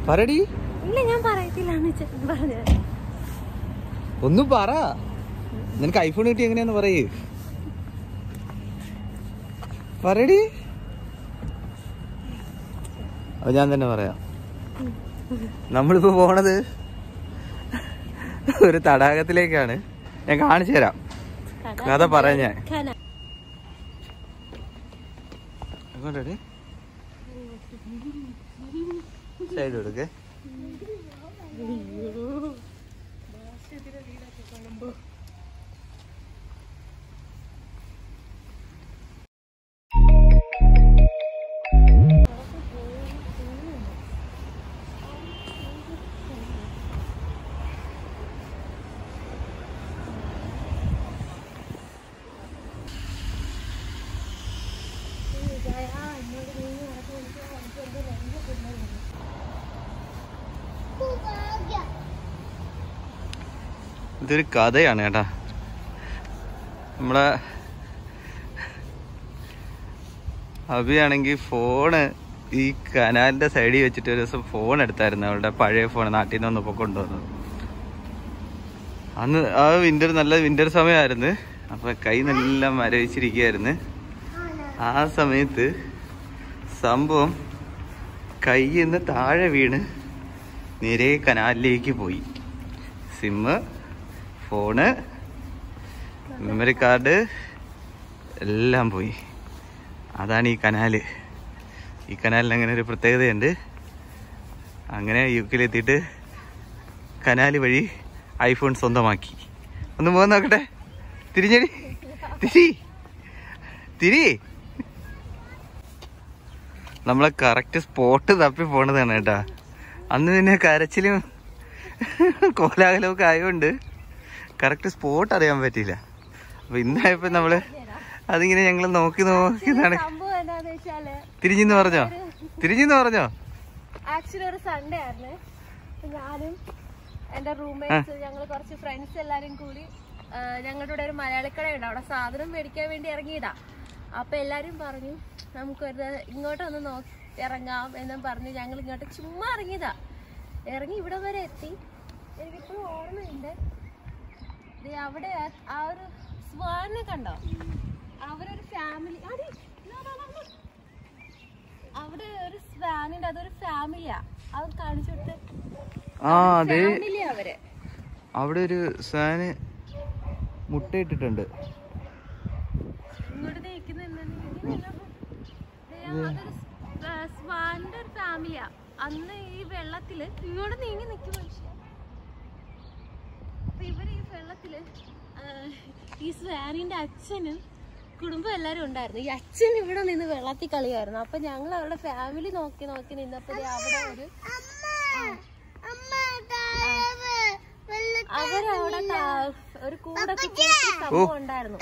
പറടി ഇല്ല ഞാൻ പറയത്തില്ലാന്ന് ചേട്ടൻ പറഞ്ഞു ഒന്നും പറ നിനക്ക് ഐഫോൺ കിട്ടി എങ്ങനെയാന്ന് പറയേ പറയടി അത് ഞാൻ തന്നെ പറയാം നമ്മളിപ്പോ പോണത് ഒരു തടാകത്തിലേക്കാണ് ഞാൻ കാണിച്ചു തരാം കഥ പറയാം ഞാൻ കന എങ്ങോട്ടടി സൈഡ് കൊടുക്കേ ഇതൊരു കഥയാണ് കേട്ടാ നമ്മളെ അഭിയാണെങ്കിൽ ഫോണ് ഈ കനാലിന്റെ സൈഡിൽ വെച്ചിട്ട് ഒരു ദിവസം ഫോൺ എടുത്തായിരുന്നു അവളുടെ പഴയ ഫോൺ നാട്ടിൽ നിന്ന് വന്നപ്പോ കൊണ്ടുവന്നത് അന്ന് ആ വിന്റർ നല്ല വിന്റർ സമയമായിരുന്നു അപ്പൊ കൈ നല്ല മരവിച്ചിരിക്കുകയായിരുന്നു ആ സമയത്ത് സംഭവം കയ്യിൽ നിന്ന് താഴെ വീണ് നേരെ കനാലിലേക്ക് പോയി സിമ്മ് ഫോണ് മെമ്മറി കാർഡ് എല്ലാം പോയി അതാണ് ഈ കനാല് ഈ കനാലിന് അങ്ങനെ ഒരു പ്രത്യേകതയുണ്ട് അങ്ങനെ യു കെയിലെത്തിയിട്ട് കനാല് വഴി ഐഫോൺ സ്വന്തമാക്കി ഒന്ന് പോകാൻ നോക്കട്ടെ തിരിഞ്ഞടി തിരി തിരി നമ്മളെ കറക്റ്റ് സ്പോട്ട് തപ്പി പോണതാണ് കേട്ടാ അന്ന് പിന്നെ കരച്ചിലും കോലാഹലവും ഒക്കെ ആയതുകൊണ്ട് കറക്റ്റ് സ്പോട്ട് അറിയാൻ പറ്റിയില്ല അപ്പൊ ഇന്നായപ്പോ നമ്മള് അതിങ്ങനെ ഞങ്ങൾ നോക്കി നോക്കി നട സംഭവം എന്താന്ന് വെച്ചാല് തിരിഞ്ഞെന്ന് പറഞ്ഞോ തിരിഞ്ഞെന്ന് പറഞ്ഞോ ആക്ച്വലി ഒരു സൺഡേ ആയിരുന്നു അപ്പൊ ഞാനും എന്റെ റൂംമേറ്റ്സ് ഞങ്ങൾ കുറച്ച് ഫ്രണ്ട്സ് എല്ലാരും കൂടി ആ, ഞങ്ങളുടെ ഇവിടെ ഒരു മലയാളിക്കടയുണ്ട് അവിടെ സാധനം മേടിക്കാൻ വേണ്ടി ഇറങ്ങിയതാ അപ്പൊ എല്ലാരും പറഞ്ഞു നമുക്കൊരു ഇങ്ങോട്ടൊന്ന് നോക്കി ഇറങ്ങാം എന്നും പറഞ്ഞ് ഞങ്ങൾ ഇങ്ങോട്ട് ചുമ്മാ ഇറങ്ങിയതാ ഇറങ്ങി ഇവിടെ വരെ എത്തി എനിക്കിപ്പോഴും ഓർമ്മയുണ്ട് ദേ അവിടെ ആ- ആ ഒരു സ്വാനെ കണ്ടോ അവരൊരു ഫാമിലി അവിടെ ഒരു സ്വാനിന്റെ അതൊരു ഫാമിലിയാ അത് കാണിച്ചു കൊടുത്ത് ആ അതെ ഫാമിലി അവര് അവിടെ ഒരു സാന് മുട്ടയിട്ടിട്ടുണ്ട് ഇങ്ങോട്ട് തേക്കുന്ന അതൊരു സ്വാനിന്റെ ഒരു ഫാമിലിയാ അന്ന് ഈ വെള്ളത്തില് ഇങ്ങോട്ട് നീങ്ങി നിൽക്കും മനുഷ്യൻ അപ്പൊ ഇവര് ഈ വെള്ളത്തില് ആ, ഈ സ്വാനിന്റെ അച്ഛനും കുടുംബം എല്ലാരും ഉണ്ടായിരുന്നു ഈ അച്ഛൻ ഇവിടെ നിന്ന് വെള്ളത്തിൽ കളിയായിരുന്നു അപ്പൊ ഞങ്ങൾ അവരുടെ ഫാമിലി നോക്കി നോക്കി നിന്നപ്പോ ദേ അവിടെ ഒരു അവരവിടെ ത- ഒരു കൂടൊക്കെ കൂട്ടി സംഭവം ഉണ്ടായിരുന്നു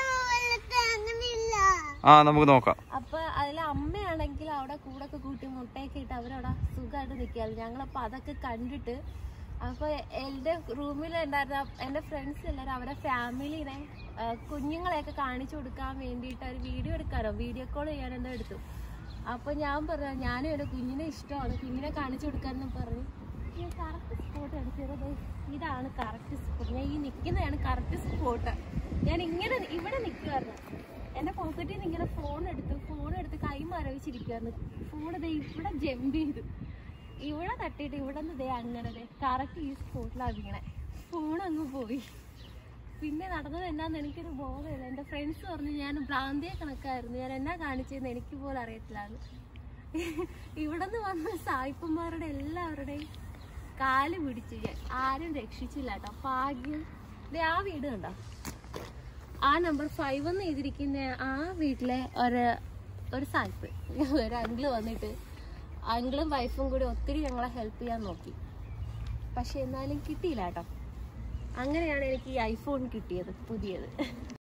ആ നമുക്ക് നോക്കാം അപ്പൊ അതിലെ അമ്മയാണെങ്കിൽ അവിടെ കൂടൊക്കെ കൂട്ടി മുട്ടയൊക്കെ ഇട്ട് അവരവിടെ സുഖമായിട്ട് നിൽക്കുകയായിരുന്നു ഞങ്ങളപ്പോ അതൊക്കെ കണ്ടിട്ട് അപ്പൊ എന്റെ റൂമിൽ ഉണ്ടായിരുന്ന എന്റെ ഫ്രണ്ട്സ് എല്ലാവരും അവരുടെ ഫാമിലിനെ ആ, കുഞ്ഞുങ്ങളെയൊക്കെ കാണിച്ചു കൊടുക്കാൻ വേണ്ടിയിട്ട് ഒരു വീഡിയോ എടുക്കാനോ വീഡിയോ കോൾ ചെയ്യാൻ എന്തോ എടുത്തു അപ്പൊ ഞാൻ പറഞ്ഞു ഞാനും എന്റെ കുഞ്ഞിനെ ഇഷ്ടമാണ് കുഞ്ഞിനെ കാണിച്ചു കൊടുക്കാന്ന് പറഞ്ഞു ഞാൻ കറക്റ്റ് സ്പോട്ട് എടുത്തത് ഇതാണ് കറക്റ്റ് സ്പോട്ട് ഞാൻ ഈ നിൽക്കുന്നതാണ് കറക്റ്റ് സ്പോട്ട് ഞാൻ ഇങ്ങനെ ഇവിടെ നിൽക്കുമായിരുന്നു എന്റെ പോക്കറ്റിൽ നിന്ന് ഇങ്ങനെ ഫോൺ എടുത്തു ഫോൺ എടുത്ത് കൈ മരവിച്ചിരിക്കുവായിരുന്നു ഫോൺ ദേ ഇവിടെ ജമ്പ് ചെയ്തു ഇവിടെ തട്ടിയിട്ട് ഇവിടെ നിന്ന് ദേ അങ്ങനെ ദേ കറക്റ്റ് ഈ സ്പോട്ടിലാണ് വീണേ ഫോൺ അങ്ങ് പോയി പിന്നെ നടന്നത് എന്നാന്ന് എനിക്കൊരു ബോധമില്ല എൻ്റെ ഫ്രണ്ട്സ് പറഞ്ഞു ഞാൻ ഭ്രാന്തിയെ കണക്കായിരുന്നു ഞാൻ എന്നാ കാണിച്ചതെന്ന് എനിക്ക് പോലും അറിയത്തില്ലാന്ന് ഇവിടെ നിന്ന് വന്ന സായിപ്പന്മാരുടെ എല്ലാവരുടെയും കാല് പിടിച്ചു ഞാൻ ആരും രക്ഷിച്ചില്ല കേട്ടോ ഭാഗ്യം ദേ ആ വീട് കണ്ടോ ആ നമ്പർ ഫൈവ് എന്ന് എഴുതിയിരിക്കുന്ന ആ വീട്ടിലെ ഒരു ഒരു സായിപ്പ് ഒരു അങ്കിള് വന്നിട്ട് അങ്കിളും വൈഫും കൂടി ഒത്തിരി ഞങ്ങളെ ഹെൽപ്പ് ചെയ്യാൻ നോക്കി പക്ഷെ എന്നാലും കിട്ടിയില്ല കേട്ടോ അങ്ങനെയാണ് എനിക്ക് ഈ ഐഫോൺ കിട്ടിയത് പുതിയത്